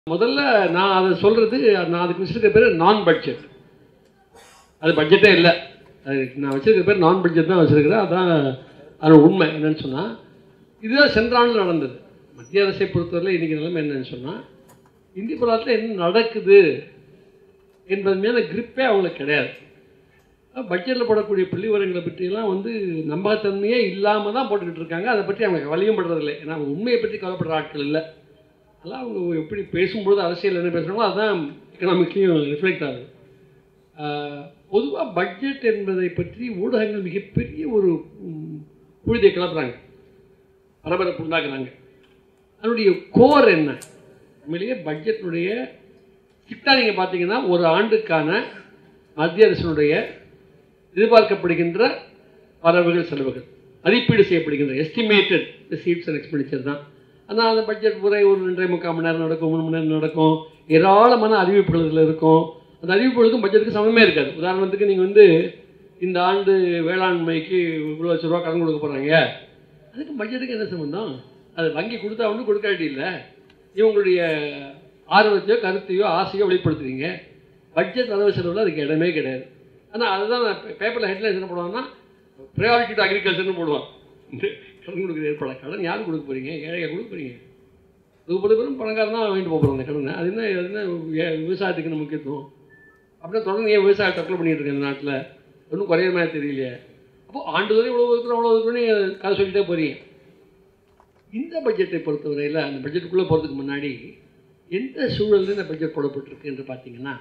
முதல்ல நான் அதை சொல்றது நான் அதுக்கு வச்சிருக்க பேர் நான் பட்ஜெட் அது பட்ஜெட்டே இல்லை அது நான் வச்சிருக்க பேர் நான் பட்ஜெட் தான் வச்சிருக்கிறேன் அதான் அது உண்மை என்னன்னு சொன்னால் இதுதான் சென்ற ஆண்டு நடந்தது மத்திய அரசை பொறுத்தவரை இன்னைக்கு நிலைமை என்னன்னு சொன்னால் இந்திய பொருளாதாரத்தில் என்ன நடக்குது என்பது மேலே கிரிப்பே அவங்களுக்கு கிடையாது பட்ஜெட்டில் போடக்கூடிய புள்ளி விவரங்களை பற்றியெல்லாம் வந்து நம்பகத்தன்மையே இல்லாமல் தான் போட்டுக்கிட்டு இருக்காங்க அதை பற்றி அவங்க கவலையும் படுறதில்லை ஏன்னா அவங்க உண்மையை பற்றி கவலைப்படுற ஆட்கள் இல்லை அதெல்லாம் அவங்க எப்படி பேசும்பொழுது அரசியல் என்ன பேசுகிறாங்களோ அதுதான் எக்கனாமிக்லையும் ரிஃப்ளெக்ட் ஆகுது பொதுவாக பட்ஜெட் என்பதை பற்றி ஊடகங்கள் மிகப்பெரிய ஒரு ம், புழுதியை கிளப்புறாங்க பரபரப்பு உண்டாக்குறாங்க அதனுடைய கோர் என்ன உண்மையிலேயே பட்ஜெட்டினுடைய சிட்டா நீங்கள் பார்த்தீங்கன்னா ஒரு ஆண்டுக்கான மத்திய அரசினுடைய எதிர்பார்க்கப்படுகின்ற வரவுகள் செலவுகள் மதிப்பீடு செய்யப்படுகின்ற எஸ்டிமேட்டட் ரிசீப்ஸ் அண்ட் எக்ஸ்பெண்டிச்சர் தான் ஆனால் அந்த பட்ஜெட் உரை ஒரு ரெண்டரை முக்கால் மணி நேரம் நடக்கும் மூணு மணி நேரம் நடக்கும் ஏராளமான அறிவிப்புகள் இதில் இருக்கும் அந்த அறிவிப்புகளுக்கும் பட்ஜெட்டுக்கு சமமே இருக்காது உதாரணத்துக்கு நீங்கள் வந்து இந்த ஆண்டு வேளாண்மைக்கு இவ்வளோ லட்ச ரூபா கடன் கொடுக்க போகிறாங்க அதுக்கு பட்ஜெட்டுக்கு என்ன சம்பந்தம் அது வங்கி கொடுத்தா ஒன்றும் கொடுக்காட்டி இல்லை இவங்களுடைய ஆர்வத்தையோ கருத்தையோ ஆசையோ வெளிப்படுத்துறீங்க பட்ஜெட் அளவு செலவில் அதுக்கு இடமே கிடையாது ஆனால் அதுதான் நான் பேப்பரில் ஹெட்லைன்ஸ் என்ன போடுவாங்கன்னா ப்ரையாரிட்டி டு அக்ரிகல்ச்சர்னு போடுவான் இந்த கடன் கொடுக்குற ஏற்பாடு கடன் யாருக்கு கொடுக்க போகிறீங்க ஏழையா கொடுக்க போகிறீங்க கொடுக்க பேரும் பணக்காரன் தான் வாங்கிட்டு போக போகிறாங்க கடனை அது என்ன அது என்ன ஏ- விவசாயத்துக்கு நம்ம முக்கியத்துவம் அப்படியே தொடர்ந்து ஏன் விவசாயம் தற்கொலை பண்ணிட்டு இருக்கு இந்த நாட்டில் ஒன்றும் குறையிற மாதிரி தெரியலையே அப்போ ஆண்டுதோறும் இவ்வளோ இருக்கிறோம் அவ்வளோ இருக்கிறோன்னு கதை சொல்லிட்டே போறீங்க இந்த பட்ஜெட்டை பொறுத்தவரையில் அந்த பட்ஜெட்டுக்குள்ளே போகிறதுக்கு முன்னாடி எந்த சூழலில் இந்த பட்ஜெட் போடப்பட்டிருக்கு என்று பார்த்தீங்கன்னா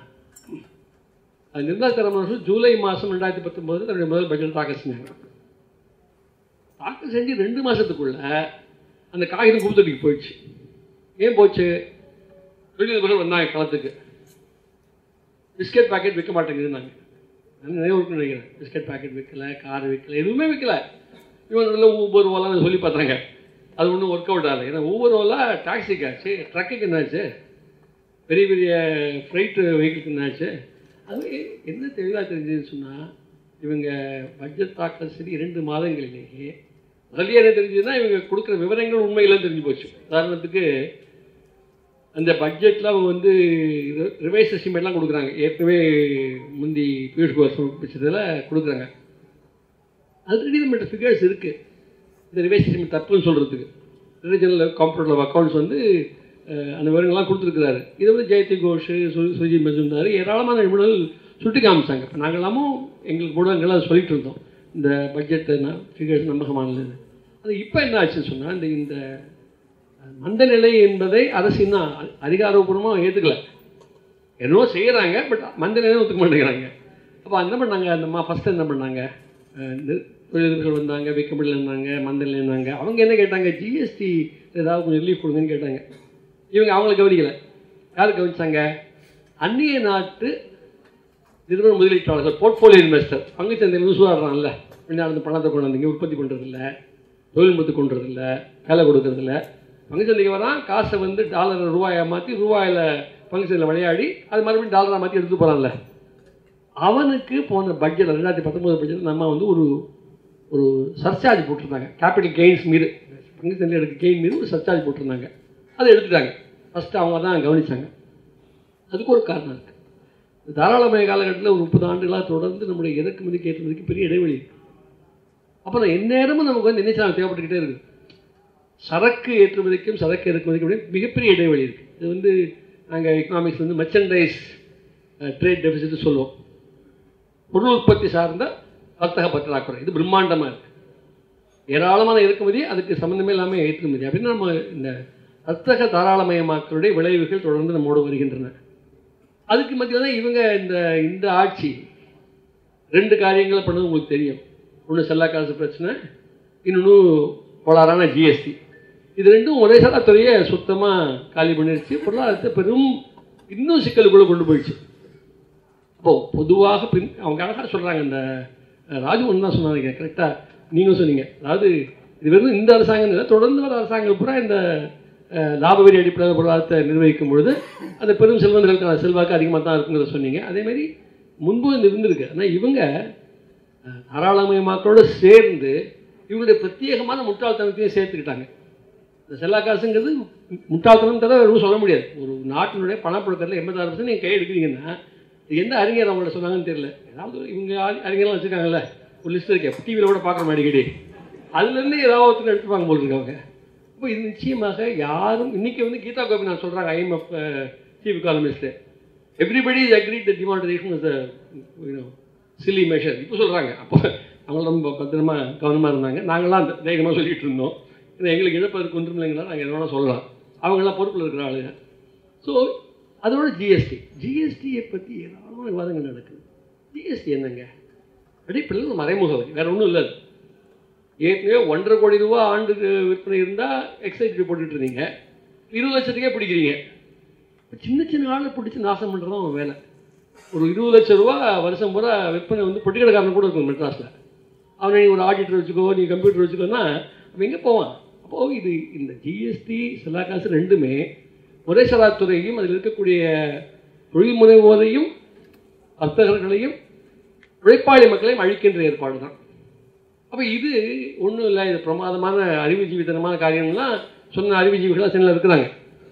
அது நிர்மலா சீதாராமன் ஜூலை மாதம் ரெண்டாயிரத்தி பத்தொம்போது தன்னுடைய முதல் பட்ஜெட் தாக்கல் செஞ்சாங்க தாக்கல் செஞ்சு ரெண்டு மாதத்துக்குள்ள அந்த காகிதம் குப்பத்தொட்டிக்கு போயிடுச்சு ஏன் போச்சு தொழிலதிபர்கள் வந்தாங்க களத்துக்கு பிஸ்கெட் பாக்கெட் விற்க மாட்டேங்குதுன்னாங்க நான் நிறைய இருக்குன்னு நினைக்கிறேன் பிஸ்கெட் பாக்கெட் விற்கல கார் விற்கல எதுவுமே விற்கல இவங்க ஊபர் ஓலாம் சொல்லி பார்த்தாங்க அது ஒன்றும் ஒர்க் அவுட் ஆகலை ஏன்னா ஊபர் ஓலா டாக்ஸிக்கு ஆச்சு ட்ரக்குக்கு என்னாச்சு பெரிய பெரிய ஃப்ரைட்டு வெஹிக்கிளுக்கு என்னாச்சு அது என்ன தெளிவாக தெரிஞ்சதுன்னு சொன்னால் இவங்க பட்ஜெட் தாக்கல் சரி இரண்டு மாதங்களிலேயே முதல்ல என்ன தெரிஞ்சதுன்னா இவங்க கொடுக்குற விவரங்கள் உண்மையிலாம் தெரிஞ்சு போச்சு உதாரணத்துக்கு அந்த பட்ஜெட்டில் அவங்க வந்து ரிவைஸ் எஸ்டிமேட்லாம் கொடுக்குறாங்க ஏற்கனவே முந்தி பியூஷ் கோயல் சமர்ப்பிச்சதில் கொடுக்குறாங்க ஆல்ரெடி நம்மகிட்ட ஃபிகர்ஸ் இருக்குது இந்த ரிவைஸ் எஸ்டிமேட் தப்புன்னு சொல்கிறதுக்கு ரிஜனல் காம்பவுண்ட் அக்கௌண்ட்ஸ் வந்து அஹ், அந்த விவரங்கள்லாம் கொடுத்துருக்குறாரு இதை வந்து ஜெயதி கோஷ் சு சுஜி மஜும்தார் ஏராளமான நிபுணர்கள் சுட்டி காமிச்சாங்க இப்போ நாங்கள் எல்லாமும் எங்களுக்கு ஊடகங்கள் அதை சொல்லிட்டு இருந்தோம் இந்த பட்ஜெட்டு ஃபிகர்ஸ் நம்பகமானது அது இப்போ என்ன ஆச்சுன்னு சொன்னால் இந்த இந்த மந்த நிலை என்பதை அரசு இன்னும் அ- அதிகாரப்பூர்வமாக ஏற்றுக்கல என்னவோ செய்கிறாங்க பட் மந்த நிலையை ஒத்துக்க மாட்டேங்கிறாங்க அப்போ என்ன பண்ணாங்க அந்த மா ஃபஸ்ட்டு என்ன பண்ணாங்க அஹ் இந்த தொழிலதிபர்கள் வந்தாங்க விற்கமில்ல இருந்தாங்க மந்த நிலை இருந்தாங்க அவங்க என்ன கேட்டாங்க ஜிஎஸ்டி ஏதாவது கொஞ்சம் ரிலீஃப் கொடுங்கன்னு கேட்டாங்க இவங்க அவங்கள கவனிக்கல யார் கவனிச்சாங்க அந்நிய நாட்டு நிறுவன முதலீட்டாளர்கள் போர்ட்ஃபோலியோ இன்வெஸ்டர் பங்கு சந்தையில் சூதாடுறான்ல பின்னாடி பணத்தை கொண்டு வந்தீங்க உற்பத்தி பண்ணுறதில்ல தொழில்நுட்பத்தை கொண்டுறதில்ல வேலை கொடுக்கறதில்ல பங்கு சந்தைக்கு வரான் காசை வந்து டாலரை ரூபாயை மாற்றி ரூபாயில் பங்கு சந்தையில் விளையாடி அது மறுபடியும் டாலரை மாற்றி எடுத்து போகிறான்ல அவனுக்கு போன பட்ஜெட் ரெண்டாயிரத்தி பத்தொம்போது பட்ஜெட் நம்ம வந்து ஒரு ஒரு சர்சார்ஜ் போட்டிருந்தாங்க கேபிட்டல் கெயின்ஸ் மீது பங்கு சந்தையில் எடுக்க கெயின் மீது ஒரு சர்சார்ஜ் போட்டிருந்தாங்க அதை எடுத்துட்டாங்க ஃபஸ்ட்டு அவங்க தான் கவனிச்சாங்க அதுக்கு ஒரு காரணம் இருக்குது தாராளமய காலகட்டத்தில் ஒரு முப்பது ஆண்டுகளாக தொடர்ந்து நம்முடைய இறக்குமதிக்கு ஏற்றுமதிக்கு பெரிய இடைவெளி இருக்கு அப்புறம் எந்நேரமும் நமக்கு வந்து என்ன தேவைப்பட்டுக்கிட்டே இருக்குது சரக்கு ஏற்றுமதிக்கும் சரக்கு இறக்குமதிக்கும் இடையே மிகப்பெரிய இடைவெளி இருக்குது இது வந்து நாங்கள் எக்கனாமிக்ஸ் வந்து மெர்ச்சன்டைஸ் ட்ரேட் டெபிசிட் சொல்லுவோம் பொருள் உற்பத்தி சார்ந்த வர்த்தக பற்றாக்குறை இது பிரம்மாண்டமாக இருக்குது ஏராளமான இறக்குமதி அதுக்கு சம்மந்தமே இல்லாமல் ஏற்றுமதி அப்படின்னு நம்ம இந்த வர்த்தக தாராளமயமாக்கலுடைய விளைவுகள் தொடர்ந்து நம்மோடு வருகின்றன அதுக்கு மத்தியில் தான் இவங்க இந்த இந்த ஆட்சி ரெண்டு காரியங்களை பண்ணது உங்களுக்கு தெரியும் ஒன்று செல்லா காசு பிரச்சனை இன்னொன்று கோளாறான ஜிஎஸ்டி இது ரெண்டும் ஒரே சாரா துறையை சுத்தமாக காலி பண்ணிடுச்சு பொருளாதாரத்தை பெரும் இன்னும் சிக்கலுக்குள்ளே கொண்டு போயிடுச்சு அப்போ பொதுவாக பின் அவங்க அழகாக சொல்கிறாங்க இந்த அஹ், ராஜ்மோகன் தான் சொன்னாங்க கரெக்டாக நீங்கள் சொன்னீங்க அதாவது இது வெறும் இந்த அரசாங்கம் இல்லை தொடர்ந்து வர அரசாங்கம் பூரா இந்த அஹ், லாப வரி அடிப்படையில் பொருளாதாரத்தை நிர்வகிக்கும் பொழுது அந்த பெரும் செல்வந்தர்களுக்கான செல்வாக்கு அதிகமாக தான் இருக்குங்கிறத சொன்னீங்க அதேமாதிரி முன்பு இது இருந்திருக்கு ஆனால் இவங்க அஹ், தாராளமயமாக்களோடு சேர்ந்து இவங்களுடைய பிரத்யேகமான முட்டாள்தனத்தையும் சேர்த்துக்கிட்டாங்க இந்த செல்லா காசுங்கிறது முட்டாள்தனம் தவிர எதுவும் சொல்ல முடியாது ஒரு நாட்டினுடைய பணப்புழக்கத்தில் எண்பத்தாறு பர்சன்ட் நீங்கள் கை எடுக்கிறீங்கன்னா இது எந்த அறிஞர் அவங்கள்ட்ட சொன்னாங்கன்னு தெரியல ஏதாவது இவங்க அறி- அறிஞர்லாம் வச்சுருக்காங்கல்ல ஒரு லிஸ்ட் இருக்கேன் டிவியில் கூட பார்க்குற மாதிரி அடிக்கடி அதுலேருந்து ஏதாவது ஒருத்தர் எடுத்துப்பாங்க போல இருக்காங்க இப்போ இது நிச்சயமாக யாரும் இன்னைக்கு வந்து கீதா கோபி நான் சொல்கிறாங்க IMF chief economist everybody is agree the demonetisation is you know silly measure இப்போ சொல்கிறாங்க அப்போ அவங்க ரொம்ப பத்திரமா கவனமாக இருந்தாங்க நாங்களாம் அந்த தைரியமாக சொல்லிட்டு இருந்தோம் ஏன்னா எங்களுக்கு இழப்பதற்கு ஒன்றும் இல்லைங்களா நாங்கள் என்ன வேணால் சொல்லலாம் அவங்களாம் பொறுப்பில் இருக்கிற ஆளுங்க ஸோ அதோட ஜிஎஸ்டி ஜிஎஸ்டியை பற்றி ஏராளமான விவாதங்கள் நடக்குது ஜிஎஸ்டி என்னங்க அடிப்படையில் ஒரு மறைமுக வரி வேறு ஒன்றும் இல்லை அது. ஏற்கனவே ஒன்றரை கோடி ரூபா ஆண்டு விற்பனை இருந்தால் எக்ஸைஸ் போட்டுட்டு இருந்தீங்க இருபது லட்சத்துக்கே பிடிக்கிறீங்க சின்ன சின்ன ஆளை பிடிச்சி நாசம் பண்ணுறது தான் அவன் வேலை ஒரு இருபது லட்ச ரூபா வருஷம் பூரா விற்பனை வந்து பொட்டிக்கடைக்காரன் கூட இருக்கும் மெட்ராஸில் அவனை நீ ஒரு ஆடிட்டர் வச்சுக்கோ நீ கம்ப்யூட்டர் வச்சுக்கோன்னா அவன் எங்கே போவான் அப்போது இது இந்த ஜிஎஸ்டி செல்லா காசு ரெண்டுமே முறைசாராத்துறையையும் அதில் இருக்கக்கூடிய தொழில் முனைவோரையும் வர்த்தகர்களையும் உழைப்பாளி மக்களையும் அழிக்கின்ற ஏற்பாடு தான் அப்போ இது ஒன்றும் இல்லை இது பிரமாதமான அறிவுஜீவித்தனமான காரியங்கள்லாம் சொன்ன அறிவுஜீவிகளாக சென்னையில் இருக்கிறாங்க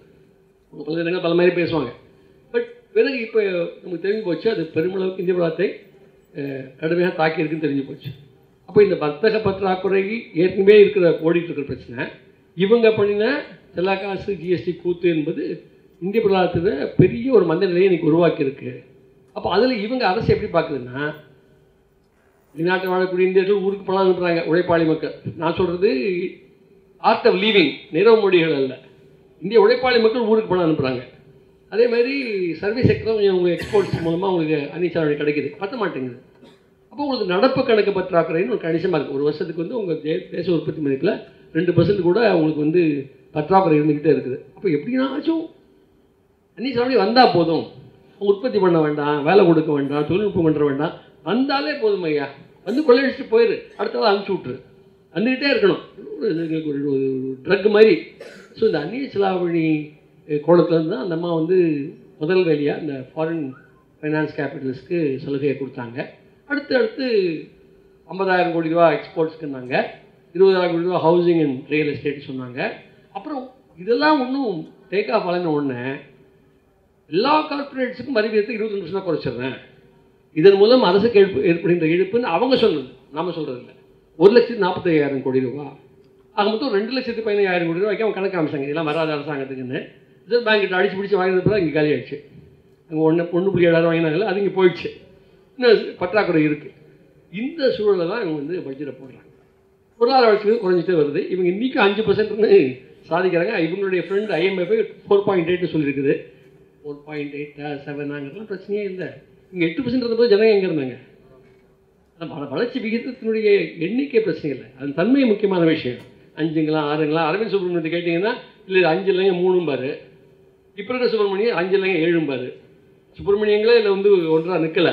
பல இடங்கள் பல மாதிரி பேசுவாங்க பட் பிறகு இப்போ நமக்கு தெரிஞ்சு போச்சு அது பெருமளவுக்கு இந்திய பலத்தை கடுமையாக தாக்கி இருக்குன்னு தெரிஞ்சு போச்சு அப்போ இந்த வர்த்தக பற்றாக்குறை ஏற்கனவே இருக்கிற ஓடிட்டு இருக்கிற பிரச்சனை இவங்க பண்ணின செல்லா காசு ஜிஎஸ்டி கூத்து என்பது இந்திய பொருளாதாரத்தில் பெரிய ஒரு மந்த நிலையை இன்னைக்கு உருவாக்கியிருக்கு அப்போ அதில் இவங்க அரசு எப்படி பார்க்குதுன்னா வெளிநாட்டில் வாழக்கூடிய இந்தியர்கள் ஊருக்கு பணம் அனுப்புகிறாங்க உழைப்பாளி மக்கள் நான் சொல்கிறது ஆர்ட் ஆஃப் லீவிங் நிறவ மொழிகள் அல்ல இந்திய உழைப்பாளி மக்கள் ஊருக்கு பணம் அனுப்புகிறாங்க அதே மாதிரி சர்வீஸ் செக்டரும் உங்களுக்கு எக்ஸ்போர்ட்ஸ் மூலமாக உங்களுக்கு அன்னிச்சாரணை கிடைக்குது பத்த மாட்டேங்குது அப்போ உங்களுக்கு நடப்பு கணக்கு பற்றாக்குறைன்னு ஒரு கணிசமாக இருக்குது ஒரு வருஷத்துக்கு வந்து உங்கள் தே தேச உற்பத்தி மதிப்பில் ரெண்டு பர்சன்ட் கூட உங்களுக்கு வந்து பற்றாக்குறை இருந்துக்கிட்டே இருக்குது அப்போ எப்படினாச்சும் அன்னிச்சாரணை வந்தால் போதும் உற்பத்தி பண்ண வேண்டாம் வேலை கொடுக்க வேண்டாம் தொழில்நுட்பம் பண்ணுற வேண்டாம் வந்தாலே போதும் ஐயா வந்து கொள்ளையடிச்சிட்டு போயிரு அடுத்ததாக அனுப்பிச்சி விட்ரு வந்துக்கிட்டே இருக்கணும் ஒரு எங்களுக்கு ஒரு ஒரு ட்ரக் மாதிரி ஸோ இந்த அந்நிய செலாவணி கோணத்துலேருந்து தான் அந்த அம்மா வந்து முதல் வேலையாக இந்த ஃபாரின் ஃபைனான்ஸ் கேபிட்டல்ஸ்க்கு சலுகையை கொடுத்தாங்க அடுத்து அடுத்து ஐம்பதாயிரம் கோடி ரூபா எக்ஸ்போர்ட்ஸ்க்குன்னாங்க இருபதாயிரம் கோடி ரூபா ஹவுசிங் அண்ட் ரியல் எஸ்டேட் சொன்னாங்க அப்புறம் இதெல்லாம் ஒன்றும் டேக் ஆஃப் ஆலன உடனே எல்லா கார்ப்பரேட்ஸுக்கும் வரி விகிதத்தை இருபத்தஞ்சு பர்சன்ட் குறைச்சிடுறேன் இதன் மூலம் அரசுக்கு ஏற்ப ஏற்படுகின்ற இழப்புன்னு அவங்க சொன்னது நாம சொல்றது இல்லை ஒரு லட்சத்தி நாற்பத்தி ஐயாயிரம் கோடி ரூபா ஆக மொத்தம் ரெண்டு லட்சத்தி பதினையாயிரம் கோடி ரூபாய்க்கு அவங்க கணக்கு அமைச்சாங்க இதெல்லாம் வராத அரசாங்கத்துக்குன்னு ரிசர்வ் பேங்க் கிட்ட அடிச்சு பிடிச்சி வாங்கினது பிறகு இங்கே காலி ஆயிடுச்சு அங்கே ஒன்று ஒன்று புள்ளி ஏழாயிரம் வாங்கினாங்கல்ல அது இங்கே போயிடுச்சு இன்னும் பற்றாக்குறை இருக்குது இந்த சூழலில் தான் இவங்க வந்து பட்ஜெட்டை போடுறாங்க பொருளாதார வளர்ச்சி வந்து குறைஞ்சிட்டே வருது இவங்க இன்றைக்கும் அஞ்சு பர்சன்ட்னு சாதிக்கிறாங்க இவங்களுடைய ஃப்ரெண்ட் ஐஎம்எஃப் ஃபோர் பாயிண்ட் எயிட்னு சொல்லியிருக்குது ஃபோர் பாயிண்ட் எயிட் செவனாங்கிறதுலாம் பிரச்சனையே இல்லை இங்கே எட்டு பர்சன்ட் இருந்தபோது ஜனங்க எங்கே இருந்தாங்க அந்த வள- வளர்ச்சி விகிதத்தினுடைய எண்ணிக்கை பிரச்சனை இல்லை அது தன்மை முக்கியமான விஷயம் அஞ்சுங்களா ஆறுங்களா அரவிந்த் சுப்ரமணியத்தை கேட்டிங்கன்னா இல்லை இது அஞ்சு இல்லைங்க மூணும் பாரு இப்போ இருக்கிற சுப்பிரமணியம் அஞ்சு இல்லைங்க ஏழும் பாரு சுப்பிரமணியங்களே இதில் வந்து ஒன்றா நிற்கலை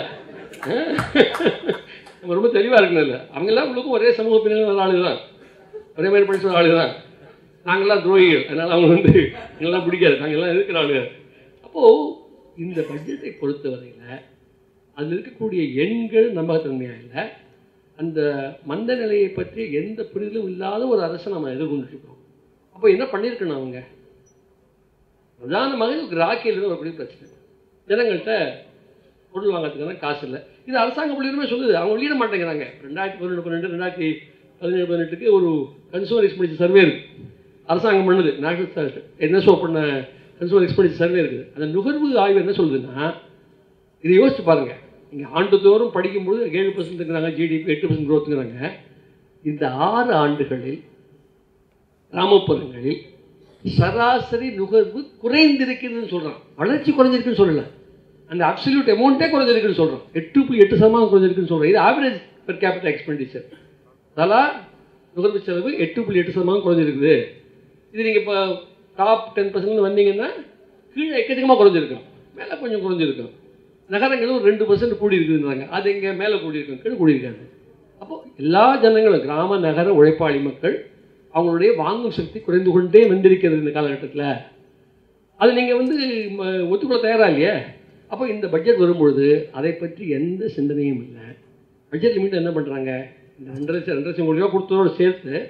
நம்ம ரொம்ப தெளிவாக இருக்கணும் இல்லை அவங்கெல்லாம் உங்களுக்கும் ஒரே சமூக பின்னணி ஒரு ஆளு தான் ஒரே மாதிரி படிச்ச ஒரு ஆளு தான் நாங்கள்லாம் துரோகிகள் அதனால் அவங்க வந்து எங்கெல்லாம் பிடிக்காது நாங்கள்லாம் இருக்கிற ஆளுங்க அப்போது இந்த பட்ஜெட்டை பொறுத்தவரையில் அதில் இருக்கக்கூடிய எண்கள் நம்பகத்தன்மையாக இல்லை அந்த மந்த நிலையை பற்றி எந்த புரிதலும் இல்லாத ஒரு அரசை நம்ம எதிர்கொண்டுட்டு இருக்கோம் அப்போ என்ன பண்ணியிருக்கணும் அவங்க பிரதானமாக இதுக்கு ராக்கியில் ஒரு பெரிய பிரச்சனை ஜனங்கள்கிட்ட பொருள் வாங்குறதுக்கான காசு இல்லை இது அரசாங்க புள்ளியுமே சொல்லுது அவங்க வெளியிட மாட்டேங்கிறாங்க ரெண்டாயிரத்தி பதினொன்று பன்னெண்டு ரெண்டாயிரத்தி பதினேழு பதினெட்டுக்கு ஒரு கன்சூமர் எக்ஸ்பெண்டிச்சர் சர்வே இருக்குது அரசாங்கம் பண்ணுது நேஷனல் என்எஸ்ஓ பண்ண கன்சூமர் எக்ஸ்பெண்டிச்சர் சர்வே இருக்குது அந்த நுகர்வு ஆய்வு என்ன சொல்லுதுன்னா இதை யோசிச்சு பாருங்க நீங்கள் ஆண்டுதோறும் படிக்கும்போது ஏழு பர்சன்ட்டுங்கிறாங்க ஜிடிபி எட்டு பர்சன்ட் க்ரோத்துங்கிறாங்க இந்த ஆறு ஆண்டுகளில் கிராமப்புறங்களில் சராசரி நுகர்வு குறைந்திருக்குதுன்னு சொல்கிறான் வளர்ச்சி குறைஞ்சிருக்குன்னு சொல்லலை அந்த அப்சல்யூட் அமௌண்ட்டே குறைஞ்சிருக்குன்னு சொல்கிறோம் எட்டு புள்ளி எட்டு சதமானம் குறைஞ்சிருக்குன்னு சொல்கிறோம் இது ஆவரேஜ் பெர் கேபிட்டல் எக்ஸ்பெண்டிச்சர் தலா நுகர்வு செலவு எட்டு புள்ளி எட்டு சதமானம் குறைஞ்சிருக்குது இது நீங்கள் இப்போ டாப் டென் பர்சன்ட் வந்தீங்கன்னா கீழே எக்கச்சக்கமாக குறைஞ்சிருக்கும் மேலே கொஞ்சம் குறைஞ்சிருக்கும் நகரங்களும் ஒரு ரெண்டு பர்சன்ட் கூடி இருக்குதுன்றாங்க அது எங்கே மேலே கூடி இருக்கும் கீழே கூடி இருக்காங்க அப்போ எல்லா ஜனங்களும் கிராம நகர உழைப்பாளி மக்கள் அவங்களுடைய வாங்கும் சக்தி குறைந்து கொண்டே வந்திருக்கிறது இந்த காலகட்டத்தில் அது நீங்கள் வந்து ம- ஒத்துக்கொள்ள தயாரா இல்லையே அப்போ இந்த பட்ஜெட் வரும்பொழுது அதை பற்றி எந்த சிந்தனையும் இல்லை பட்ஜெட் லிமிட் என்ன பண்ணுறாங்க இந்த ரெண்டு லட்சம் ரெண்டு லட்சம் கோடி ரூபா கொடுத்ததோடு சேர்த்து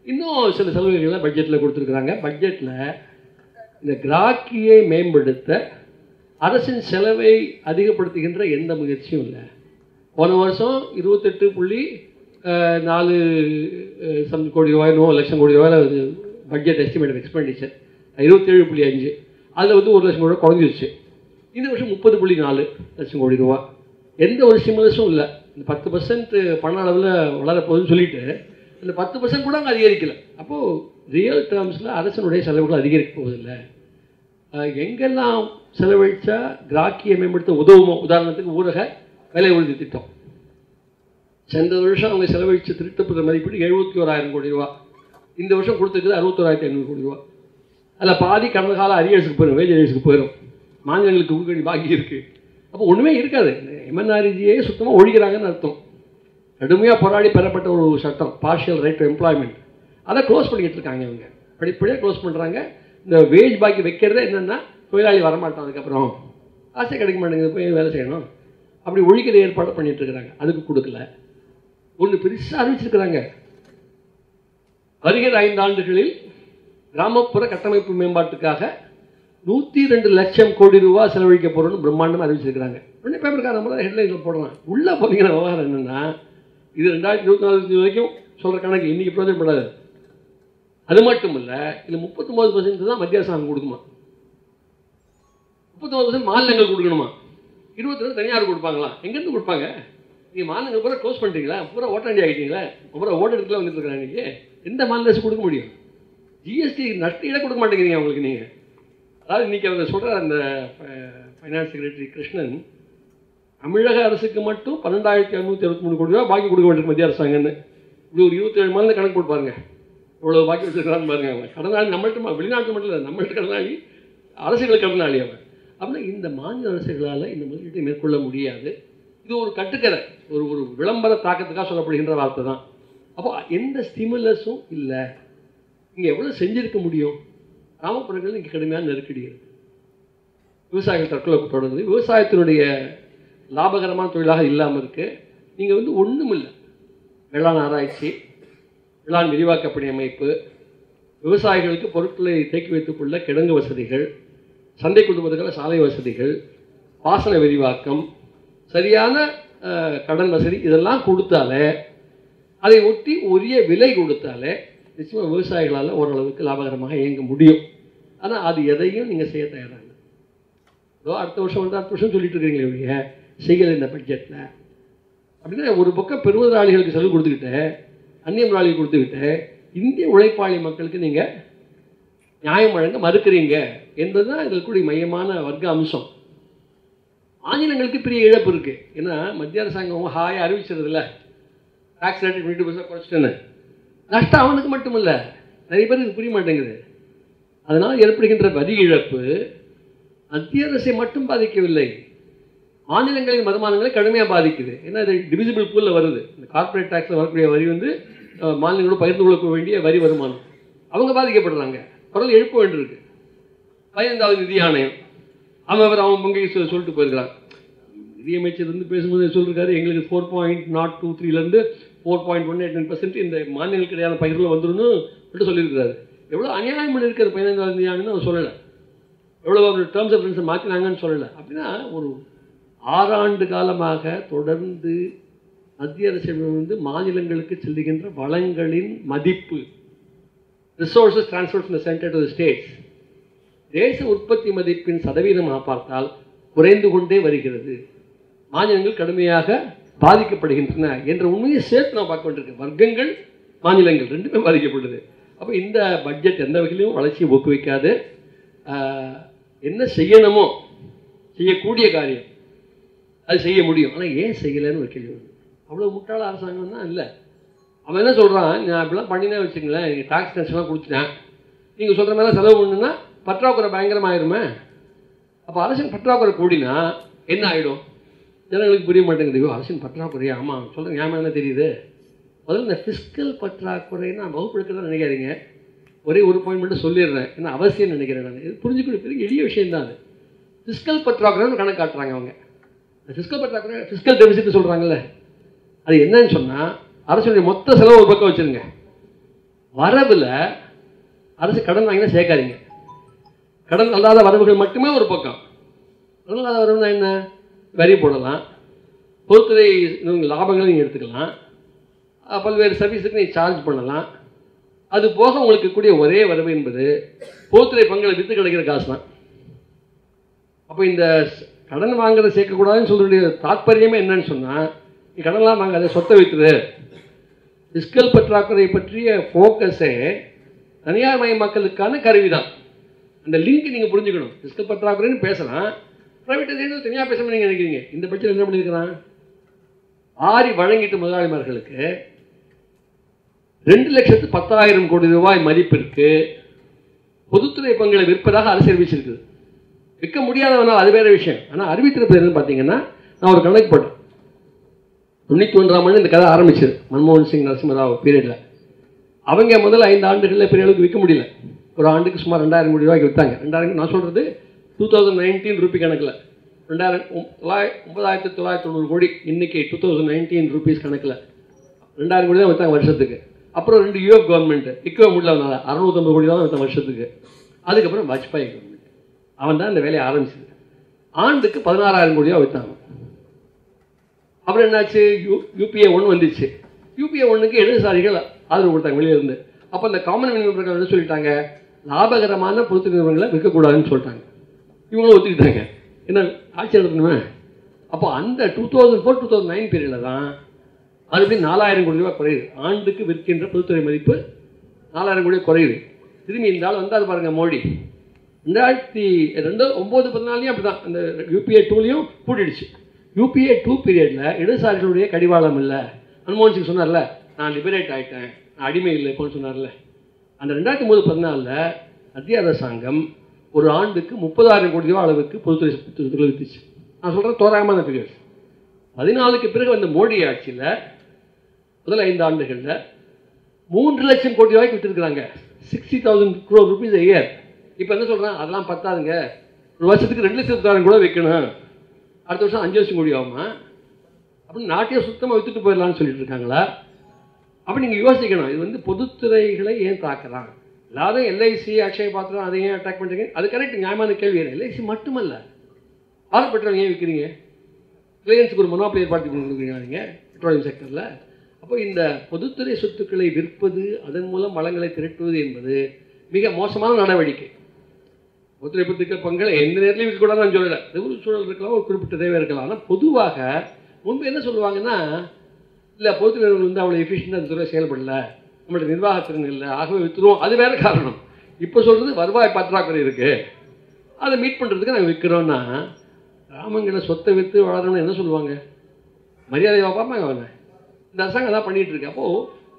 இன்னும் சில சலுகைகளை பட்ஜெட்டில் கொடுத்துருக்குறாங்க பட்ஜெட்டில் இந்த கிராக்கியை மேம்படுத்த அரசின் செலவை அதிகப்படுத்துகின்ற எந்த முயற்சியும் இல்லை போன வருஷம் இருபத்தெட்டு புள்ளி அஹ், நாலு அஹ், சம் கோடி ரூபாய் நோ லட்சம் கோடி ரூபாய் பட்ஜெட் எஸ்டிமேட் எக்ஸ்பெண்டிச்சர் இருபத்தேழு புள்ளி அஞ்சு அதில் வந்து ஒரு லட்சம் கோடி ரூபாய் குறைஞ்சிருச்சு இந்த வருஷம் முப்பது புள்ளி நாலு லட்சம் கோடி ரூபா எந்த ஒரு ஸ்டிமுலஸும் இல்லை இந்த பத்து பர்சன்ட் பண அளவில் வளரப்போகுதுன்னு சொல்லிட்டு இந்த பத்து பர்சன்ட் கூட அங்கே அதிகரிக்கல அப்போது ரியல் டேர்ம்ஸில் அரசனுடைய செலவுகள் அதிகரிக்க போவதில்லை அஹ் எங்கெல்லாம் செலவழிச்சா கிராக்கியை மேம்படுத்த உதவுமோ உதாரணத்துக்கு ஊரக விலை உறுதி திட்டம் சென்ற வருஷம் அவங்க செலவழிச்ச திருட்டப்படுற மதிப்பீடு எழுபத்தி ஓராயிரம் கோடி ரூபா இந்த வருஷம் கொடுத்துருக்குது அறுபத்தோராயிரத்தி ஐநூறு கோடி ரூபா அதில் பாதி கடந்த கால அரியர்ஸுக்கு போயிடும் வேஜ் அரியர்ஸுக்கு போயிடும் மாநிலங்களுக்கு கொடுக்க வேண்டிய பாக்கி இருக்குது அப்போ ஒன்றுமே இருக்காது எம்என்ஆர்ஜியே சுத்தமாக ஒழிக்கிறாங்கன்னு அர்த்தம் கடுமையாக போராடி பெறப்பட்ட ஒரு சட்டம் பார்ஷியல் ரைட் டு எம்ப்ளாய்மெண்ட் அதை க்ளோஸ் பண்ணிக்கிட்டு இருக்காங்க இவங்க படிப்படியாக க்ளோஸ் பண்ணுறாங்க இந்த வேஜ் பாக்கி வைக்கிறதே என்னென்னா தொழிலாளி வரமாட்டான் அதுக்கப்புறம் ஆசை கிடைக்க மாட்டேங்குது போய் வேலை செய்யணும் அப்படி ஒழிக்கிற ஏற்பாடு பண்ணிட்டு இருக்கிறாங்க அதுக்கு கொடுக்கல ஒன்று பெருசாக அறிவிச்சிருக்கிறாங்க வருகிற ஐந்து ஆண்டுகளில் கிராமப்புற கட்டமைப்பு மேம்பாட்டுக்காக நூற்றி ரெண்டு லட்சம் கோடி ரூபாய் செலவழிக்க போகிறோம்னு பிரம்மாண்டமாக அறிவிச்சிருக்கிறாங்க உடனே பேப்பர்கார நம்ம ஹெட்லைனில் போடுறான் உள்ளே போனீங்கன்னா விவகாரம் என்னென்னா இது ரெண்டாயிரத்தி இருபத்தி நாலு வரைக்கும் சொல்கிற கணக்கு இன்றைக்கி பிரயோஜனப்படாது அது மட்டும் இல்லை இதில் முப்பத்தொம்பது பர்சன்ட் தான் மத்திய அரசாங்கம் கொடுக்குமா முப்பத்தொம்பது பர்சன்ட் மாநிலங்கள் கொடுக்கணுமா இருபத்தி ரெண்டு தனியார் கொடுப்பாங்களா எங்கேருந்து கொடுப்பாங்க நீங்கள் மாநிலங்கள் பூரா க்ளோஸ் பண்ணுறீங்களா பூரா ஓட்டாண்டி ஆகிட்டீங்களா பூரா ஓட்டெடுத்துல வந்துட்டு இருக்கிறாங்க இன்றைக்கி எந்த மாநில அரசு கொடுக்க முடியும் ஜிஎஸ்டி நஷ்டீட கொடுக்க மாட்டேங்கிறீங்க அவங்களுக்கு நீங்கள் அதாவது இன்றைக்கி அவங்க சொல்கிற அந்த ஃபைனான்ஸ் செக்ரட்டரி கிருஷ்ணன் தமிழக அரசுக்கு மட்டும் பன்னெண்டாயிரத்தி இரநூத்தி அறுபத்தி மூணு கோடி ரூபா பாக்கி கொடுக்க வேண்டிய மத்திய அரசாங்கன்னு இப்படி ஒரு இருபத்தேழு மாதம் கணக்கு போட்டு பாருங்க இவ்வளோ பாக்கி வச்சுருக்கான்னு பாருங்க அவன் கடனாளி நம்மள்ட்ட வெளிநாட்டு மட்டும் இல்லை நம்மள்ட்ட கடனாளி அரசுகள் கடனாளி அவன் அப்படின்னா இந்த மாநில அரசுகளால் இந்த முதலீட்டை மேற்கொள்ள முடியாது இது ஒரு கட்டுக்கதை ஒரு ஒரு விளம்பர தாக்கத்துக்காக சொல்லப்படுகின்ற வார்த்தை தான் அப்போ எந்த ஸ்டிமுலஸும் இல்லை இங்கே எவ்வளோ செஞ்சிருக்க முடியும் கிராமப்புறங்கள் இங்கே கடுமையான நெருக்கடி இருக்கு விவசாயிகள் தற்கொலை தொடருது விவசாயத்தினுடைய லாபகரமான தொழிலாக இல்லாமல் இருக்கு நீங்கள் வந்து ஒன்றும் இல்லை வேளாண் ஆராய்ச்சி வேளாண் விரிவாக்க பணி அமைப்பு விவசாயிகளுக்கு பொருட்களை தேக்கி வைத்துக் கொள்ள கிடங்கு வசதிகள் சந்தை கொள்வதற்கான சாலை வசதிகள் பாசன விரிவாக்கம் சரியான அஹ், கடன் வசதி இதெல்லாம் கொடுத்தாலே அதை ஒட்டி உரிய விலை கொடுத்தாலே நிச்சயமாக விவசாயிகளால் ஓரளவுக்கு லாபகரமாக இயங்க முடியும் ஆனால் அது எதையும் நீங்கள் செய்ய தயாராக இல்லை ஏதோ அடுத்த வருஷம் வந்து அடுத்த வருஷம் சொல்லிட்டு இருக்கிறீங்களே ஒழிய செய்யலை இந்த பட்ஜெட்டில் அப்படின்னா ஒரு பக்கம் பெருமுதலாளிகளுக்கு செலவு கொடுத்துக்கிட்டு அந்நிய முதலாளிகளுக்கு கொடுத்துக்கிட்டு இந்திய உழைப்பாளி மக்களுக்கு நீங்கள் நியாயம் வழங்க மறுக்கிறீங்க என்பது தான் இதில் கூடிய மையமான வர்க்க அம்சம் மாநிலங்களுக்கு பெரிய இழப்பு இருக்குது ஏன்னா மத்திய அரசாங்கம் ஹாயாக அறிவிச்சிருதுல்ல டாக்ஸ் ரேட் டுவெண்ட்டி பர்சன்ட் குறைச்சிட்டேன்னு நஷ்டம் அவனுக்கு மட்டும் இல்லை நிறைய பேருக்கு இது புரிய மாட்டேங்குது அதனால் ஏற்படுகின்ற வரி இழப்பு மத்திய அரசை மட்டும் பாதிக்கவில்லை மாநிலங்களின் வருமானங்களை கடுமையாக பாதிக்குது ஏன்னா இது டிவிசிபிள் பூலில் வருது இந்த கார்ப்பரேட் டேக்ஸில் வரக்கூடிய வரி வந்து அஹ், மாநிலங்களோட பகிர்ந்து கொள்ள வேண்டிய வரி வருமானம் அவங்க பாதிக்கப்படுறாங்க குரல் எழுப்ப வேண்டியிருக்கு பதினைந்தாவது நிதி ஆணையம் அவன் அவர் அவன் பங்கை சொ- சொல்லிட்டு போயிருக்கிறான் நிதியமைச்சர் வந்து பேசும்போது சொல்லிருக்காரு எங்களுக்கு ஃபோர் பாயிண்ட் நாட் டூ த்ரீலேருந்து four point one eight nine percent இந்த மாநிலங்களுக்கு இடையான பகிர்வில் வந்துருன்னு சொல்லிட்டு சொல்லியிருக்காரு எவ்வளோ அநியாயம் பண்ணியிருக்காரு பதினைந்தாவது நிதி ஆணையம்னு அவர் சொல்லலை எவ்வளோ அவர் டேர்ம்ஸ் ஆஃப் ரெஃபரன்ஸை மாற்றினாங்கன்னு சொல்லலை அப்படின்னா ஒரு ஆறாண்டு காலமாக தொடர்ந்து மத்திய அரசிடமிருந்து மாநிலங்களுக்கு செல்லுகின்ற வளங்களின் மதிப்பு resources transfer from the center to the states தேச உற்பத்தி மதிப்பின் சதவீதமாக பார்த்தால் குறைந்து கொண்டே வருகிறது மாநிலங்கள் கடுமையாக பாதிக்கப்படுகின்றன என்ற உண்மையை சேர்த்து நான் பார்க்க வேண்டியிருக்கு வர்க்கங்கள் மாநிலங்கள் ரெண்டுமே பாதிக்கப்படுது அப்போ இந்த பட்ஜெட் எந்த வகையிலும் வளர்ச்சியை ஊக்குவிக்காது ஆஹ், என்ன செய்யணுமோ செய்யக்கூடிய காரியம் அது செய்ய முடியும் ஆனால் ஏன் செய்யலைன்னு ஒரு கேள்வி வருது அவ்வளோ முட்டாள அரசாங்கம் தான் இல்லை அவன் என்ன சொல்கிறான் நான் இப்படிலாம் பண்ணினே வச்சுங்களேன் நீங்கள் டாக்ஸ் டென்ஷன்லாம் கொடுத்துட்டேன் நீங்கள் சொல்கிற மாதிரி செலவு பண்ணுன்னா பற்றாக்குறை பயங்கரமாயிருமே அப்போ அரசின் பற்றாக்குறை கூடினா என்ன ஆகிடும் ஜனங்களுக்கு புரிய மாட்டேங்குது ஐயோ அரசின் பற்றாக்குறையா ஆமாம் சொல்கிறேன் ஞாபகம் என்ன தெரியுது முதல்ல இந்த ஃபிஸ்கல் பற்றாக்குறைன்னு நான் வகுப்பெடுக்கிறதா நினைக்காதீங்க ஒரே ஒரு பாயிண்ட் மட்டும் சொல்லிடுறேன் ஏன்னா அவசியம் நினைக்கிறேன் நான் இது புரிஞ்சுக்கூடிய பெரிய எளிய விஷயம் தான் அது ஃபிஸ்கல் பற்றாக்குறைன்னு கணக்கு காட்டுறாங்க அவங்க ஃபிஸ்கல் பற்றாக்குறை ஃபிஸ்கல் டெபிசிட் சொல்கிறாங்கல்ல அது என்னன்னு சொன்னால் அரசுடைய மொத்த செலவு ஒரு பக்கம் வச்சுருங்க வரவில் அரசு கடன் வாங்கினா சேர்க்காதீங்க கடன் அல்லாத வரவுகள் மட்டுமே ஒரு பக்கம் கடன் இல்லாத வரவுனா என்ன வரி போடலாம் பொதுத்துறை இன்னும் லாபங்களை நீங்கள் எடுத்துக்கலாம் அஹ் பல்வேறு சர்வீஸுக்கு நீங்கள் சார்ஜ் பண்ணலாம் அது போக உங்களுக்கு கூடிய ஒரே வரவு என்பது பொதுத்துறை பங்களை விற்று கிடைக்கிற காசு தான் அப்போ இந்த ஸ்- கடன் வாங்குறத சேர்க்கக்கூடாதுன்னு சொல்லக்கூடிய தாற்பயமே என்னன்னு சொன்னால் நீ கடன்லாம் வாங்காத சொத்தை வைத்துது பிஸ்கல் பற்றாக்குறை பற்றிய ஃபோக்கஸே தனியார் மயமாக்கலுக்கான கருவி தான் அந்த லிங்க் நீங்கள் புரிஞ்சுக்கணும் பிஸ்கல் பற்றாக்குறைன்னு பேசலாம் ப்ரைவேட்டைசேஷன் தனியாக பேசணும்னு நீங்கள் நினைக்கிறீங்க இந்த பட்சத்தில் என்ன பண்ணியிருக்கிறான் ஆரி வழங்கிட்டு முதலாளிமார்களுக்கு ரெண்டு லட்சத்து பத்தாயிரம் கோடி ரூபாய் மதிப்பிற்கு பொதுத்துறை பங்களை விற்பதாக அரசு அறிவிச்சிருக்குது விற்க முடியாதவனால் அது வேற விஷயம் ஆனால் அறிவித்திருப்பது என்னன்னு பார்த்தீங்கன்னா நான் ஒரு கணக்கு போட்டேன் தொண்ணூற்றி ஒன்றாம் ஆண்டு இந்த கதை ஆரம்பிச்சது மன்மோகன் சிங் நரசிம்மராவ் பீரியடில் அவங்க முதல்ல ஐந்து ஆண்டுகளில் பெரிய அளவுக்கு விற்க முடியல ஒரு ஆண்டுக்கு சுமார் ரெண்டாயிரம் கோடி ரூபாய்க்கு விற்றாங்க ரெண்டாயிரம் நான் சொல்கிறது டூ தௌசண்ட் நைன்டீன் ரூபி கணக்கில் ரெண்டாயிரம் ஒம்- தொள்ளாய ஒன்பதாயிரத்தி தொள்ளாயிரத்தி தொண்ணூறு கோடி இன்னைக்கு டூ தௌசண்ட் நைன்டீன் ருபீஸ் கணக்கில் ரெண்டாயிரம் கோடி தான் விற்றாங்க வருஷத்துக்கு அப்புறம் ரெண்டு யூஎஃப் கவர்மெண்ட் விற்கவே முடியல அவனால அறுநூத்தம்பது கோடி தான் விற்றான் வருஷத்துக்கு அதுக்கப்புறம் வாஜ்பாய் கவர்மெண்ட் அவன் தான் இந்த வேலையை ஆரம்பிச்சது ஆண்டுக்கு பதினாறாயிரம் கோடி ரூபா விற்றாங்க அப்புறம் என்னாச்சு யூ யூபிஏ ஒன்று வந்துச்சு யூபிஏ ஒன்றுக்கு இடதுசாரிகள் ஆதரவு கொடுத்தாங்க வெளியே இருந்து அப்போ இந்த காமன் மினிமம் பிரகாரம் என்ன சொல்லிட்டாங்க லாபகரமான பொறுத்து நிறுவனங்களை விற்கக்கூடாதுன்னு சொல்லிட்டாங்க இவங்களும் ஒத்துக்கிட்டாங்க என்ன ஆட்சி நடத்தணுமே அப்போ அந்த two thousand four two thousand nine பீரியடில் தான் மறுபடியும் நாலாயிரம் கோடி ரூபாய் குறையுது ஆண்டுக்கு விற்கின்ற பொதுத்துறை மதிப்பு நாலாயிரம் கோடி குறையுது திரும்பி இந்த ஆள் வந்தாரு பாருங்க மோடி ரெண்டாயிரத்தி ரெண்டு ஒம்பது பதினாலையும் அப்படி தான் அந்த யூபிஏ டூலையும் கூட்டிடுச்சு யூபிஏ டூ பீரியடில் இடதுசாரிகளுடைய கடிவாளம் இல்லை மன்மோகன் சிங் சொன்னார்ல நான் லிபரேட் ஆகிட்டேன் நான் அடிமை இல்லை இப்போன்னு சொன்னார்ல அந்த ரெண்டாயிரத்தி ஒம்பது பதினாலில் மத்திய அரசாங்கம் ஒரு ஆண்டுக்கு முப்பதாயிரம் கோடி ரூபாய் அளவுக்கு பொதுத்துறை சொத்துக்களை வித்துச்சு நான் சொல்கிறேன் தோராயமான ஃபிகர்ஸ் பதினாலுக்கு பிறகு வந்த மோடி ஆட்சியில் முதல் ஐந்து ஆண்டுகளில் மூன்று லட்சம் கோடி ரூபாய்க்கு விற்றுருக்குறாங்க sixty thousand crore rupees year இப்போ என்ன சொல்கிறேன் அதெல்லாம் பத்தாதுங்க ஒரு வருஷத்துக்கு ரெண்டு லட்சத்தாயிரம் கூட வைக்கணும் அடுத்த வருஷம் அஞ்சு லட்சம் கோடி ஆகுமா அப்படின்னு நாட்டையே சுத்தமாக வித்துட்டு போயிடலாம்னு சொல்லிட்டு இருக்காங்களா அப்போ நீங்கள் யோசிக்கணும் இது வந்து பொதுத்துறைகளை ஏன் தாக்குறாங்க எல்லாரும் எல்ஐசி அக்ஷய பாத்திரம் அதை ஏன் அட்டாக் பண்ணுறீங்க அது கரெக்ட் நியாயமான கேள்வி எல்ஐசி மட்டுமல்ல பாரத் பெட்ரோல் ஏன் விற்கிறீங்க ரிலையன்ஸுக்கு ஒரு மொனோப்பிளி ஏற்படுத்தி கொடுக்குறீங்க நீங்கள் பெட்ரோலியம் செக்டரில் அப்போ இந்த பொதுத்துறை சொத்துக்களை விற்பது அதன் மூலம் வளங்களை திரட்டுவது என்பது மிக மோசமான நடவடிக்கை பொதுத்துறை சொத்துக்கள் பங்களை எந்த நேரத்திலையும் விற்கக்கூடாது நான் சொல்லலை இது ஒரு சூழல் இருக்கலாம் ஒரு குறிப்பிட்ட தேவை இருக்கலாம் ஆனால் பொதுவாக முன்பு என்ன சொல்லுவாங்கன்னா இல்லை பொதுத்துறை நிறுவனம் வந்து அவ்வளோ எஃபிஷியண்டாக அந்த துறை செயல்படல நம்மளோட நிர்வாகத்திறன் இல்லை ஆகவே விற்றுருவோம் அது வேற காரணம் இப்போ சொல்கிறது வருவாய் பற்றாக்குறை இருக்குது அதை மீட் பண்ணுறதுக்கு நாங்கள் விற்கிறோன்னா கிராமங்களை சொத்தை விற்று வளரணும்னு என்ன சொல்லுவாங்க மரியாதை பார்ப்பாங்க அவனை இந்த அரசாங்கம் அதான் பண்ணிட்டு இருக்கு அப்போது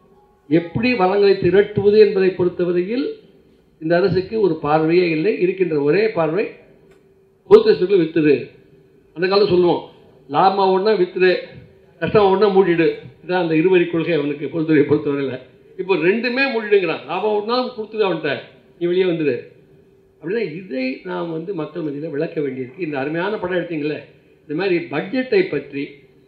எப்படி வளங்களை திரட்டுவது என்பதை பொறுத்தவரையில் இந்த அரசுக்கு ஒரு பார்வையே இல்லை இருக்கின்ற ஒரே பார்வை பொதுத்துறை வித்துரு அந்த காலம் சொல்லுவோம் லாபம் ஒன்றா வித்துரு கஷ்டம் ஒன்றா மூடிடு இதான் அந்த இருவரி கொள்கை அவனுக்கு பொதுத்துறையை பொறுத்தவரையில் இப்போ ரெண்டுமே மூடிடுங்கிறான் லாபம் ஒன்றா கொடுத்துரு அவன்கிட்ட நீ வெளியே வந்துடு அப்படின்னா இதை நாம் வந்து மக்கள் மத்தியில் விளக்க வேண்டியிருக்கு இந்த அருமையான படம் எடுத்தீங்களே இந்த மாதிரி பட்ஜெட்டை பற்றி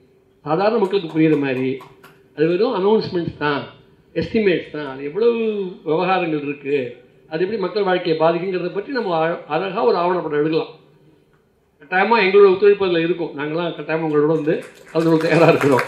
சாதாரண மக்களுக்கு புரியுற மாதிரி அது வெறும் அனௌன்ஸ்மெண்ட்ஸ் தான் எஸ்டிமேட்ஸ் தான் அது எவ்வளவு விவகாரங்கள் இருக்குது அது எப்படி மக்கள் வாழ்க்கையை பாதிக்குங்கிறத பற்றி நம்ம அழகாக ஒரு ஆவணப்படம் எடுக்கலாம் கட்டாயமாக எங்களோட ஒத்துழைப்பு அதில் இருக்கும் நாங்களாம் கட்டாயமாக உங்களோட வந்து அதோட தயாராக இருக்கிறோம்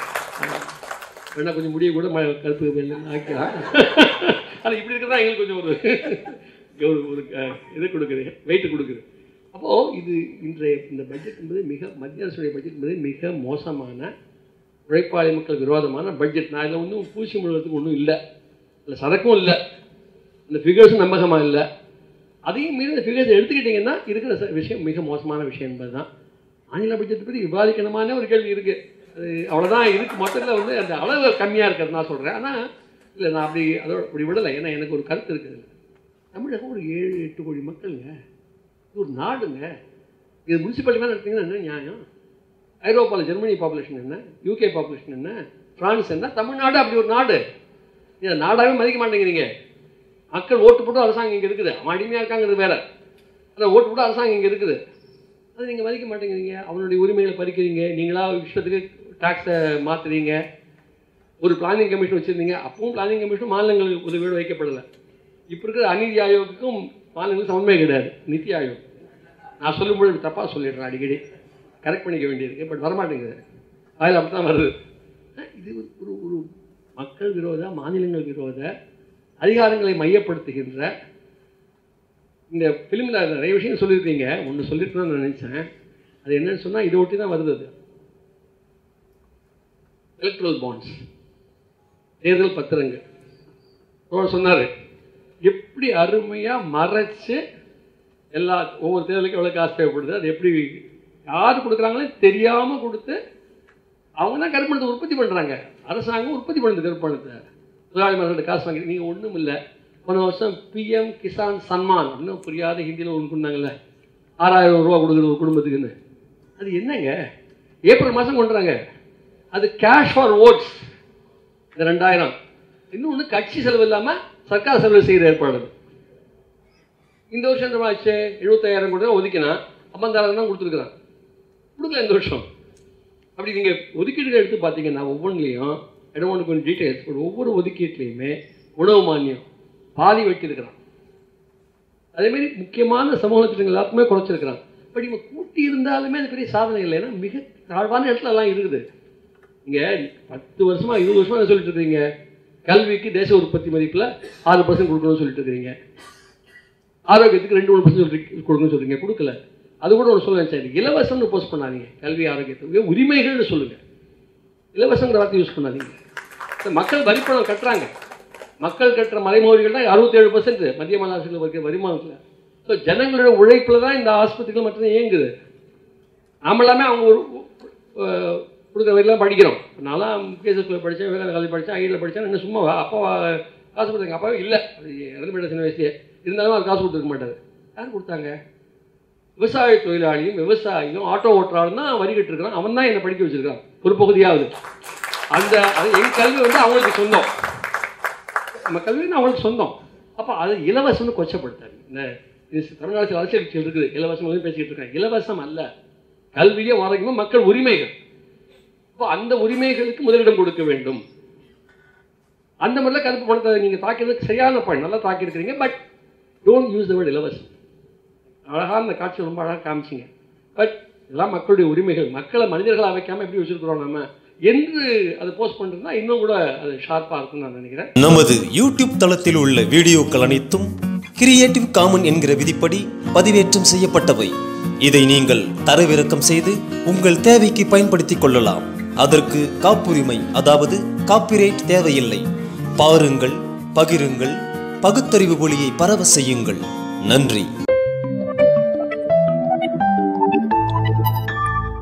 வேணா கொஞ்சம் முடிய கூட ம- கருப்பு வெள்ளை ஆக்கலாம் ஆனால் இப்படி இருக்கிறதா எங்களுக்கு கொஞ்சம் ஒரு ஒரு ஒரு அஹ், இது கொடுக்குது வெயிட் கொடுக்குது அப்போது இது இன்றைய இந்த பட்ஜெட் என்பது மிக மத்திய அரசுடைய பட்ஜெட் என்பது மிக மோசமான உழைப்பாளி மக்கள் விரோதமான பட்ஜெட் நான் இதில் ஒன்றும் பூசி முழுவதுக்கு ஒன்றும் இல்லை இல்லை சரக்கும் இல்லை இந்த ஃபிகர்ஸும் நம்பகமாக இல்லை அதையும் மீறி இந்த ஃபிகர்ஸ் எடுத்துக்கிட்டிங்கன்னா இருக்கிற ச- விஷயம் மிக மோசமான விஷயம் என்பது தான் மாநில பட்ஜெட் பற்றி விவாதிக்கணுமான ஒரு கேள்வி இருக்குது அது அவ்வளோதான் இதுக்கு மொத்தத்தில் வந்து அந்த அளவு கம்மியாக இருக்கிறது நான் சொல்கிறேன் ஆனால் இல்லை நான் அப்படி அதோட அப்படி விடலை ஏன்னா எனக்கு ஒரு கருத்து இருக்குது தமிழகம் ஒரு ஏழு எட்டு கோடி மக்களுங்க இது ஒரு நாடுங்க இது முனிசிபாலிட்டி மேலே எடுத்தீங்கன்னா என்ன நியாயம் ஐரோப்பாவில் ஜெர்மனி பாப்புலேஷன் என்ன யூகே பாப்புலேஷன் என்ன பிரான்ஸ் என்ன தமிழ்நாடு அப்படி ஒரு நாடு இதை நாடாகவே மதிக்க மாட்டேங்கிறீங்க மக்கள் ஓட்டு போட்டு அரசாங்கம் இங்கே இருக்குது அவன் அடிமையாக இருக்காங்கிறது வேற ஆனால் ஓட்டு போட்டு அரசாங்கம் இங்கே இருக்குது அது நீங்கள் மதிக்க மாட்டேங்கிறீங்க அவனுடைய உரிமைகளை பறிக்கிறீங்க நீங்களா இஷ்டத்துக்கு டாக்ஸை மாற்றுறீங்க ஒரு பிளானிங் கமிஷன் வச்சுருந்தீங்க அப்பவும் பிளானிங் கமிஷன் மாநிலங்களுக்கு உதவியோடு வைக்கப்படலை இப்போ இருக்கிற அநீதி ஆயோக்குக்கும் மாநிலங்களுக்கு சமமே கிடையாது நித்தி ஆயோக் நான் சொல்லும்போது தப்பாக சொல்லிடுறேன் அடிக்கடி கரெக்ட் பண்ணிக்க வேண்டியிருக்கு பட் வரமாட்டேங்குது அதில் அப்படி தான் வருது அஹ் இது ஒரு- ஒரு ஒரு மக்கள் விரோத மாநிலங்கள் விரோத அதிகாரங்களை மையப்படுத்துகின்ற இந்த ஃபிலிமில் நிறைய விஷயம் சொல்லியிருக்கீங்க ஒன்று சொல்லிட்டு தான் நான் நினச்சேன் அது என்னன்னு சொன்னால் இதை ஒட்டி தான் வருது அது எலக்ட்ரல் பாண்ட்ஸ் தேர்தல் பத்திரங்கள் அவர் சொன்னார் எப்படி அருமையாக மறைச்சு எல்லா ஒவ்வொரு தேர்தலுக்கும் எவ்வளோ காசு தேவைப்படுது அது எப்படி யார் கொடுக்குறாங்களே தெரியாமல் கொடுத்து அவங்க தான் கருப்பணத்தை உற்பத்தி பண்ணுறாங்க அரசாங்கம் உற்பத்தி பண்ணுது கருப்பணத்தை முதலாளிமார்கள்ட்ட காசு வாங்கி நீங்கள் ஒன்றும் இல்லை போன வருஷம் பிஎம் கிசான் சன்மான் இன்னும் புரியாத ஹிந்தியில் ஒன்று கொண்டாங்கல்ல ஆறாயிரம் ரூபா கொடுக்குறது ஒரு குடும்பத்துக்குன்னு அது என்னங்க ஏப்ரல் மாதம் கொண்டுறாங்க அது கேஷ் ஃபார் ஓட்ஸ் இந்த ரெண்டாயிரம் இன்னொன்று கட்சி செலவு இல்லாமல் சர்க்கார் செலவு செய்கிற ஏற்பாடு அது. இந்த வருஷம் என்ன ஆச்சு எழுபத்தாயிரம் கூட ஒதுக்கினா ஐம்பதாயிரம் தான் கொடுத்துருக்குறான் கொடுக்கல இந்த வருஷம் அப்படி நீங்கள் ஒதுக்கீடுகள் எடுத்து பார்த்தீங்கன்னா ஒவ்வொன்றிலையும் இடம் ஒன்று கொஞ்சம் டீட்டெயில்ஸ் ஒரு ஒவ்வொரு ஒதுக்கீட்லையுமே உணவு மானியம் பாதி வெட்டியிருக்கிறான் அதேமாரி முக்கியமான சமூக திட்டங்கள் எல்லாத்துக்குமே குறைச்சிருக்கிறான் பட் இவங்க கூட்டி இருந்தாலுமே அது பெரிய சாதனை இல்லை ஏன்னா மிக தாழ்வான இடத்துல எல்லாம் இருக்குது இங்கே பத்து வருஷமா இருபது வருஷமா என்ன சொல்லிட்டு இருக்கீங்க கல்விக்கு தேச உற்பத்தி மதிப்பில் ஆறு பர்சன்ட் கொடுக்கணும்னு சொல்லிட்டு இருக்கிறீங்க ஆரோக்கியத்துக்கு ரெண்டு மூணு பர்சன்ட் சொல்லி கொடுக்கணும்னு சொல்றீங்க கொடுக்கல அது கூட ஒரு சொல்ல சரி இலவசம்னு போஸ்ட் பண்ணாதீங்க கல்வி ஆரோக்கியத்துக்கு உரிமைகள்னு சொல்லுங்க இலவசங்கிற வார்த்தை யூஸ் பண்ணாதீங்க இந்த மக்கள் வரிப்பணம் கட்டுறாங்க மக்கள் கட்டுற மறைமுகர்கள் தான் அறுபத்தேழு பர்சன்ட் மத்திய மாநில அரசுகள் வைக்கிற வருமானத்தில் ஸோ ஜனங்களோட உழைப்பில் தான் இந்த ஆஸ்பத்திரிகள் மட்டும் இயங்குது நாமெல்லாமே அவங்க ஒரு அஹ், கொடுக்குற வரையிலாம் படிக்கிறோம் நான்லாம் முகேஷ் ஸ்கூலில் படித்தேன் விவேகானந்த காலேஜ் படித்தேன் ஐடியில் படித்தேன் என்ன சும்மா அப்பா காசு கொடுத்தாங்க அப்பாவே இல்லை அது இறந்து போயிட்ட சின்ன வயசுலேயே இருந்தாலும் அவர் காசு கொடுத்துருக்க மாட்டார் யார் கொடுத்தாங்க விவசாய தொழிலாளியும் விவசாயியும் ஆட்டோ ஓட்டுறாலும் தான் வரி கட்டிருக்கிறான் அவன் தான் என்னை படிக்க வச்சிருக்கான் ஒரு பகுதியாவது அந்த அது என் கல்வி வந்து அவங்களுக்கு சொந்தம் நம்ம கல்வின்னு அவங்களுக்கு சொந்தம் அப்போ அது இலவசம்னு கொச்சப்படுத்தாரு இந்த இது தமிழ்நாடு அரசியல் கட்சிகள் இருக்குது இலவசம் வந்து பேசிக்கிட்டு இருக்காங்க இலவசம் அல்ல கல்வியே ஆரோக்கியமும் மக்கள் உரிமைகள் அப்போ அந்த உரிமைகளுக்கு முதலிடம் கொடுக்க வேண்டும் அந்த மாதிரிலாம் கருப்பு பணத்தை நீங்கள் தாக்கிறதுக்கு சரியான பாயிண்ட் நல்லா தாக்கியிருக்கிறீங்க but don't use the word இலவசம் அழகாக அந்த காட்சி ரொம்ப அழகாக காமிச்சிங்க பட் இதெல்லாம் மக்களுடைய உரிமைகள் மக்களை மனிதர்களாக வைக்காம எப்படி வச்சிருக்கிறோம் நம்ம என்று அதை போஸ்ட் பண்ணுறதுனா இன்னும் கூட அது ஷார்ப்பாக இருக்கும்னு நான் நினைக்கிறேன் நமது யூடியூப் தளத்தில் உள்ள வீடியோக்கள் அனைத்தும் கிரியேட்டிவ் காமன் என்கிற விதிப்படி பதிவேற்றம் செய்யப்பட்டவை இதை நீங்கள் தரவிறக்கம் செய்து உங்கள் தேவைக்கு பயன்படுத்திக் கொள்ளலாம் அதற்கு காப்புரிமை அதாவது காப்பிரைட் தேவையில்லை பாருங்கள் பகிருங்கள் பகுத்தறிவு ஒளியை பரவ செய்யுங்கள் நன்றி